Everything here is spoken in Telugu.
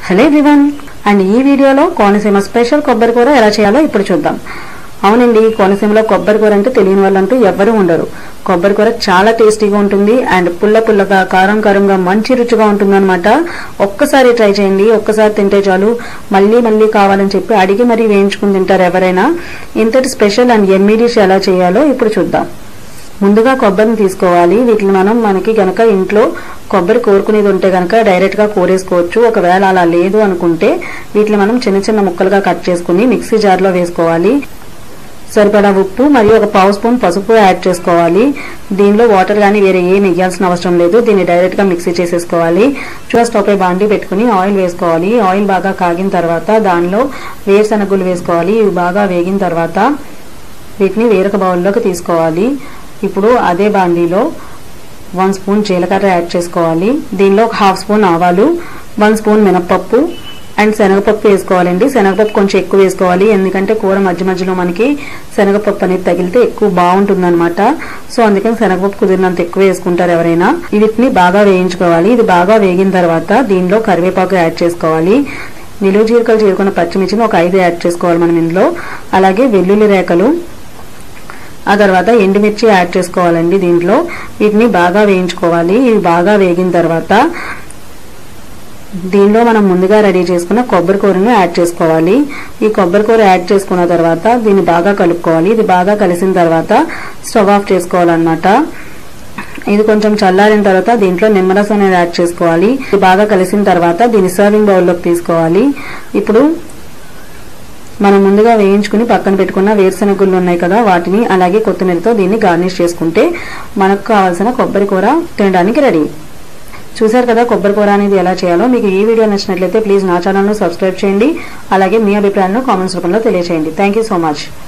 హలో ఎవ్రీవన్ అండ్ ఈ వీడియోలో కోనసీమ స్పెషల్ కొబ్బరి కూర ఎలా చేయాలో ఇప్పుడు చూద్దాం అవునండి కోనసీమలో కొబ్బరి కూర అంటే తెలియని వాళ్ళంటూ ఎవ్వరూ ఉండరు కొబ్బరి కూర చాలా టేస్టీగా ఉంటుంది అండ్ పుల్ల పుల్లగా కారం కారంగా మంచి రుచిగా ఉంటుందన్నమాట ఒక్కసారి ట్రై చేయండి ఒక్కసారి తింటే చాలు మళ్ళీ మళ్ళీ కావాలని చెప్పి అడిగి మరీ వేయించుకుని తింటారు ఎవరైనా ఇంతటి స్పెషల్ అండ్ ఎమ్మీ డిష్ ఎలా చేయాలో ఇప్పుడు చూద్దాం ముందుగా కొబ్బరిని తీసుకోవాలి వీటిని మనం మనకి గనక ఇంట్లో కొబ్బరి కోరుకునేది ఉంటే గనక డైరెక్ట్ గా కోరేసుకోవచ్చు ఒకవేళ అలా లేదు అనుకుంటే వీటిని మనం చిన్న చిన్న ముక్కలుగా కట్ చేసుకుని మిక్సీ జార్ లో వేసుకోవాలి సరిపడా ఉప్పు మరియు ఒక పావు స్పూన్ పసుపు యాడ్ చేసుకోవాలి దీనిలో వాటర్ కానీ వేరే ఏం వేయాల్సిన అవసరం లేదు దీన్ని డైరెక్ట్ గా మిక్సీ చేసేసుకోవాలి చూడ స్టవ్ పై బాండి పెట్టుకుని ఆయిల్ వేసుకోవాలి ఆయిల్ బాగా కాగిన తర్వాత దానిలో వేరుశనగులు వేసుకోవాలి ఇవి బాగా వేగిన తర్వాత వీటిని వేరొక బౌల్లోకి తీసుకోవాలి ఇప్పుడు అదే బాండీలో వన్ స్పూన్ జీలకర్ర యాడ్ చేసుకోవాలి దీనిలో ఒక హాఫ్ స్పూన్ ఆవాలు వన్ స్పూన్ మినప్పప్పు అండ్ శనగపప్పు వేసుకోవాలండి శనగపప్పు కొంచెం ఎక్కువ వేసుకోవాలి ఎందుకంటే కూర మధ్య మధ్యలో మనకి శనగపప్పు అనేది తగిలితే ఎక్కువ బాగుంటుంది సో అందుకని శనగపప్పు కుదిరినంత ఎక్కువ వేసుకుంటారు ఎవరైనా వీటిని బాగా వేయించుకోవాలి ఇది బాగా వేగిన తర్వాత దీనిలో కరివేపాకు యాడ్ చేసుకోవాలి నిలువ జీలకలు చేరుకున్న పచ్చిమిర్చిని ఒక ఐదు యాడ్ చేసుకోవాలి మనం ఇందులో అలాగే వెల్లుల్లి రేఖలు ఆ తర్వాత ఎండుమిర్చి యాడ్ చేసుకోవాలండి దీంట్లో వీటిని బాగా వేయించుకోవాలి ఇవి బాగా వేగిన తర్వాత దీనిలో మనం ముందుగా రెడీ చేసుకున్న కొబ్బరి కూరని యాడ్ చేసుకోవాలి ఈ కొబ్బరి కూర యాడ్ చేసుకున్న తర్వాత దీన్ని బాగా కలుపుకోవాలి ఇది బాగా కలిసిన తర్వాత స్టవ్ ఆఫ్ చేసుకోవాలన్నమాట ఇది కొంచెం చల్లారిన తర్వాత దీంట్లో నిమ్మరసం అనేది యాడ్ చేసుకోవాలి ఇది బాగా కలిసిన తర్వాత దీన్ని సర్వింగ్ బౌల్లోకి తీసుకోవాలి ఇప్పుడు మనం ముందుగా వేయించుకుని పక్కన పెట్టుకున్న వేరుశెనగ గుళ్ళు ఉన్నాయి కదా వాటిని అలాగే కొత్తిమీరతో దీన్ని గార్నిష్ చేసుకుంటే మనకు కావాల్సిన కొబ్బరి కూర తినడానికి రెడీ చూశారు కదా కొబ్బరి కూర అనేది ఎలా చేయాలో మీకు ఈ వీడియో నచ్చినట్లయితే ప్లీజ్ నా ఛానల్ను సబ్స్క్రైబ్ చేయండి అలాగే మీ అభిప్రాయాలను కామెంట్స్ రూపంలో తెలియజేయండి థ్యాంక్ సో మచ్